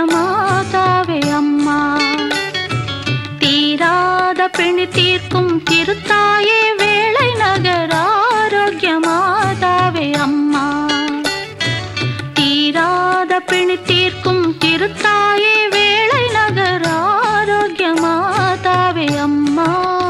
மாதாவே அம்மா தீராத பிணி தீர்க்கும் திருத்தாயே வேளை நகர் ஆரோக்கிய மாதாவே அம்மா தீராத பிணி தீர்க்கும் திருத்தாயே வேளை நகர் ஆரோக்கிய மாதாவே அம்மா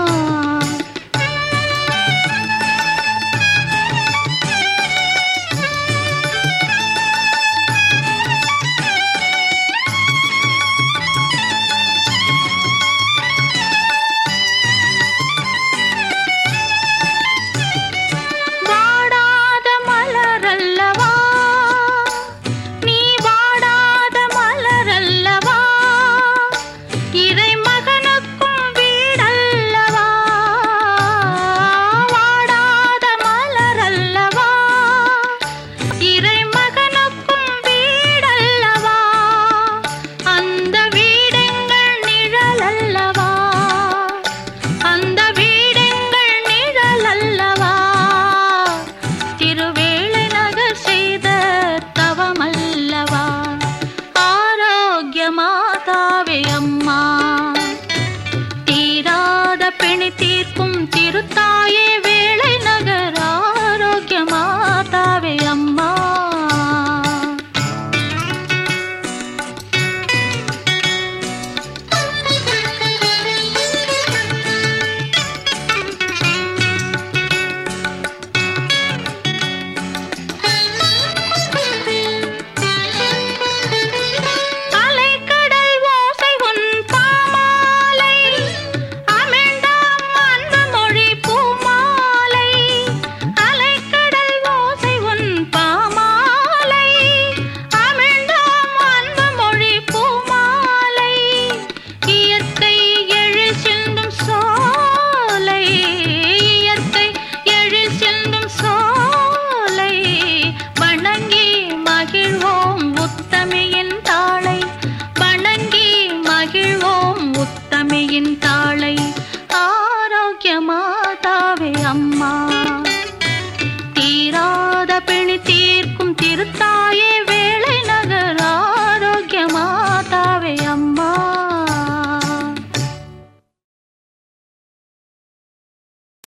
வாடாத மலரல்லவா நீ வாடாத மலரல்லவா இறை மகனுக்கும் வீடல்லவா வாடாத மலரல்லவா இறை மகனுக்கும் வீடல்லவா அந்த வீடெங்கள் நிழலல்லவா அந்த வீடெங்கள் நிழலல்லவா திருவேளை நகர் செய்த தவமல்லவா ஆரோக்கிய மாதாவே அம்மா தீராத பிணி தீர்க்கும் திருத்தாயே வேளை நகர் ஆரோக்கிய மாதாவே அம்மா அலைக்கடல் ஓசை உன் பாமாலை அமிழ்ந்தாம் அன்பு மொழி பூமாலை அலைக்கடல் ஓசை உன் பாமாலை அமிழ்ந்தாம் அன்பு மொழி பூமாலை இயற்கை எழில் சிந்தும் சோலை இயற்கை எழில் சிந்தும் சோலை வணங்கி மகிழ்வோம் உத்தமியின் தாளை வணங்கி மகிழ்வோம் உத்தமியின் தாளை ஆரோக்கிய மாதாவே அம்மா தீராத பிணி தீர்க்கும் திருத்தா